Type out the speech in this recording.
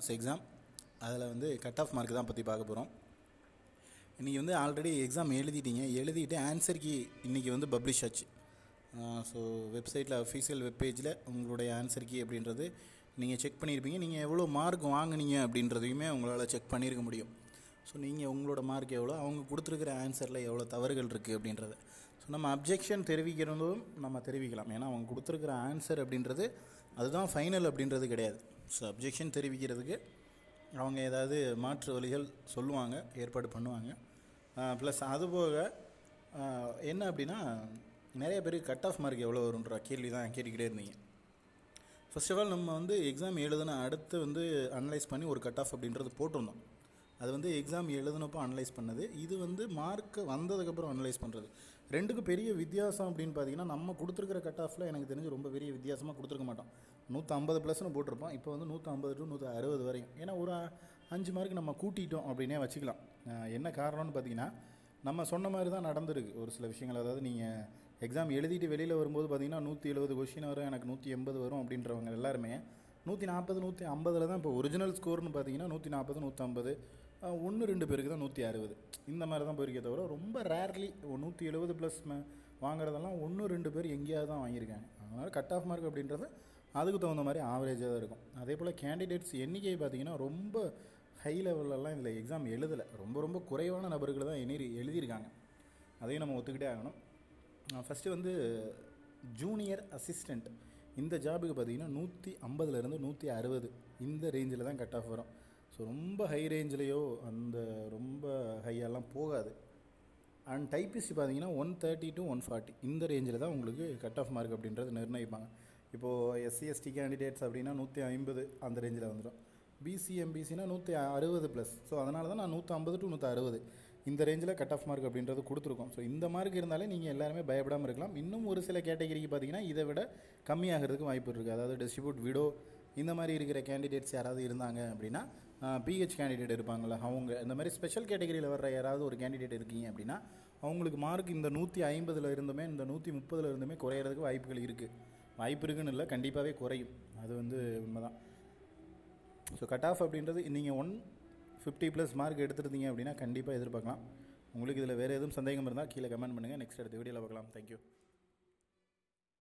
marks exam அதில் வந்து cut off mark தான் பற்றி பார்க்க போகிறோம் இன்றைக்கி வந்து ஆல்ரெடி எக்ஸாம் எழுதிட்டீங்க எழுதிட்டு ஆன்சர் கீ இன்றைக்கி வந்து பப்ளிஷ் ஆச்சு ஸோ வெப்சைட்டில் அஃபீஷியல் வெப்பேஜில் உங்களுடைய ஆன்சர் கீ அப்படின்றது நீங்கள் செக் பண்ணியிருப்பீங்க நீங்கள் எவ்வளோ மார்க் வாங்குனீங்க அப்படின்றதையுமே உங்களால் செக் பண்ணியிருக்க முடியும் ஸோ நீங்கள் உங்களோட மார்க் எவ்வளோ அவங்க கொடுத்துருக்குற ஆன்சரில் எவ்வளோ தவறுகள் இருக்குது அப்படின்றத ஸோ நம்ம அப்ஜெக்ஷன் தெரிவிக்கிறதும் நம்ம தெரிவிக்கலாம் ஏன்னா அவங்க கொடுத்துருக்குற ஆன்சர் அப்படின்றது அதுதான் ஃபைனல் அப்படின்றது கிடையாது ஸோ அப்ஜெக்ஷன் தெரிவிக்கிறதுக்கு அவங்க ஏதாவது மாற்று வழிகள் சொல்லுவாங்க ஏற்பாடு பண்ணுவாங்க ப்ளஸ் அதுபோக ஆஹ், என்ன அப்படின்னா நிறைய பேருக்கு கட் ஆஃப் மார்க் எவ்வளோ வரும்ன்ற கேள்வி தான் கேட்டுக்கிட்டே இருந்தீங்க ஃபர்ஸ்ட் ஆஃப் ஆல் நம்ம வந்து எக்ஸாம் எழுதின அடுத்து வந்து அனலைஸ் பண்ணி ஒரு கட் ஆஃப் அப்படின்றது போட்டிருந்தோம் அது வந்து எக்ஸாம் எழுதினப்போ அனலைஸ் பண்ணது இது வந்து மார்க்கு வந்ததுக்கப்புறம் அனலைஸ் பண்ணுறது ரெண்டுக்கு பெரிய வித்தியாசம் அப்படின்னு பார்த்தீங்கன்னா நம்ம கொடுத்துருக்கிற கட் ஆஃபில் எனக்கு தெரிஞ்சு ரொம்ப பெரிய வித்தியாசமாக கொடுத்துருக்க மாட்டோம் நூற்றி ஐம்பது ப்ளஸ்னு போட்டிருப்போம் இப்போ வந்து நூற்றி ஐம்பது டு நூற்றி அறுபது வரையும் ஏன்னா ஒரு அஞ்சு மார்க் நம்ம கூட்டிட்டோம் அப்படின்னே வச்சுக்கலாம் அஹ் என்ன காரணம்னு பார்த்தீங்கன்னா நம்ம சொன்ன மாதிரி தான் நடந்திருக்கு ஒரு சில விஷயங்கள் அதாவது நீங்கள் எக்ஸாம் எழுதிட்டு வெளியில் வரும்போது பார்த்தீங்கன்னா நூற்றி எழுபது கொஷின் வரும் எனக்கு நூற்றி எண்பது வரும் அப்படின்றவங்க எல்லாருமே நூற்றி நாற்பது நூற்றி ஐம்பதில் தான் இப்போ ஒரிஜினல் ஸ்கோர்னு பார்த்தீங்கன்னா நூற்றி நாற்பது நூற்றம்பது ஒன்று ரெண்டு பேருக்கு தான் நூற்றி அறுபது இந்த மாதிரி தான் போயிருக்கே தவிர ரொம்ப ரேர்லி நூற்றி எழுபது ப்ளஸ் வாங்குறதெல்லாம் ஒன்று ரெண்டு பேர் எங்கேயாவது தான் வாங்கியிருக்காங்க அதனால் கட் ஆஃப் மார்க் அப்படின்றது அதுக்கு தகுந்த மாதிரி ஆவரேஜாக தான் இருக்கும் அதே போல் கேண்டிடேட்ஸ் எண்ணிக்கை பார்த்தீங்கன்னா ரொம்ப ஹை லெவல்லலாம் இதில் எக்ஸாம் எழுதலை ரொம்ப ரொம்ப குறைவான நபர்கள் தான் எண்ணி எழுதியிருக்காங்க அதையும் நம்ம ஒத்துக்கிட்டே ஆகணும் ஃபஸ்ட்டு வந்து ஜூனியர் அசிஸ்டண்ட் இந்த ஜாபுக்கு பார்த்தீங்கன்னா நூற்றி ஐம்பதுலேருந்து நூற்றி அறுபது இந்த ரேஞ்சில் தான் கட் ஆஃப் வரும் ஸோ ரொம்ப ஹை ரேஞ்சிலையோ அந்த ரொம்ப ஹையெல்லாம் போகாது அண்ட் டைப்பிஸ்ட் பார்த்தீங்கன்னா one thirty to one forty இந்த ரேஞ்சில் தான் உங்களுக்கு கட் ஆஃப் மார்க் அப்படின்றது நிர்ணயிப்பாங்க இப்போது எஸ்சி எஸ்டி கேண்டிடேட்ஸ் அப்படின்னா நூற்றி ஐம்பது அந்த ரேஞ்சில் வந்துடும் பிசி எம்பிசினா நூற்றி அறுபது ப்ளஸ் ஸோ அதனால தான் நான் நூற்றி ஐம்பது டு நூற்றி அறுபது இந்த ரேஞ்சில் கட் ஆஃப் மார்க் அப்படின்றது கொடுத்துருக்கோம் ஸோ இந்த மார்க் இருந்தாலே நீங்கள் எல்லாருமே பயப்படாமல் இருக்கலாம் இன்னும் ஒரு சில கேட்டகரிக்கு பார்த்தீங்கன்னா இதை விட கம்மியாகிறதுக்கு வாய்ப்பு இருக்குது அதாவது டிஸ்ட்ரிபியூட் விடோ இந்த மாதிரி இருக்கிற கேண்டிடேட்ஸ் யாராவது இருந்தாங்க அப்படின்னா பிஹெச் கேண்டிடேட் இருப்பாங்கள்ல அவங்க இந்த மாதிரி ஸ்பெஷல் கேட்டகரியில் வர்ற யாராவது ஒரு கேண்டிடேட் இருக்கீங்க அப்படின்னா அவங்களுக்கு மார்க் இந்த நூற்றி ஐம்பதில் இருந்துமே இந்த நூற்றி முப்பதில் இருந்துமே குறையிறதுக்கு வாய்ப்புகள் இருக்குது வாய்ப்பு இருக்குன்னு இல்லை கண்டிப்பாகவே குறையும் அது வந்து உண்மைதான் ஸோ கட் ஆஃப் அப்படின்றது நீங்கள் ஒன் ஃபிஃப்டி ப்ளஸ் மார்க் எடுத்துருந்தீங்க அப்படின்னா கண்டிப்பாக எதிர்பார்க்கலாம் உங்களுக்கு இதில் வேறு எதுவும் சந்தேகம் இருந்தால் கீழே கமெண்ட் பண்ணுங்கள் நெக்ஸ்ட் அடுத்த வீடியோவில் பார்க்கலாம் தேங்க்யூ